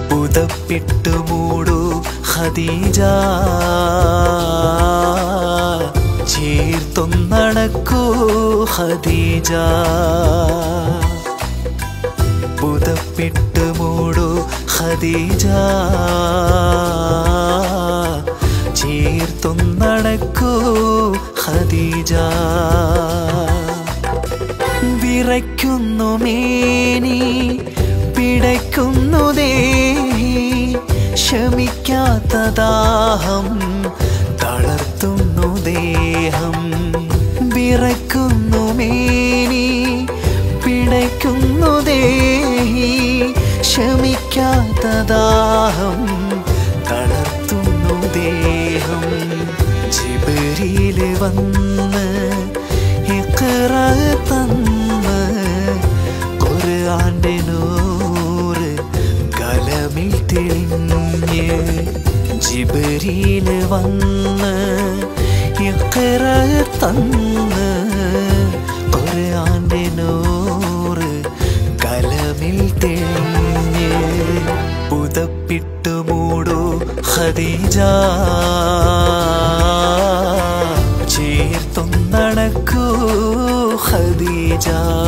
പുതപ്പിട്ടു മൂടു ഖദീജ ചേർത്തൊന്നടക്കൂ ഖദീജ പുതപ്പിട്ട് മൂടു ഖദീജ ചേർത്തൊന്നടക്കൂ ഖദീജ വിറയ്ക്കുന്നു മേനി പിടയ്ക്കുന്നു ദേഹി ശമിക്കാത്ത ദാഹം തളർത്തുന്നു ദേഹം വിറയ്ക്കുന്നു മേനി പിടയ്ക്കുന്നു ദേഹി ശമിക്കാത്ത ദാഹം തളർത്തുന്നു ദേഹം ജിബരില് വന്ന് ഇഖ്റ തന്ന് ഖുർആന്റെ നൂറ് കലമിൽ തെളിഞ്ഞ് ജിബരില് വന്ന് ഇഖ്റ തന്ന് ഖുർആന്റെ നൂറ് കലമിൽ തെളിഞ്ഞ് പുതപ്പിട്ടു മൂടു ഖദീജ ചേർത്തൊന്നടക്കൂ ഖദീജ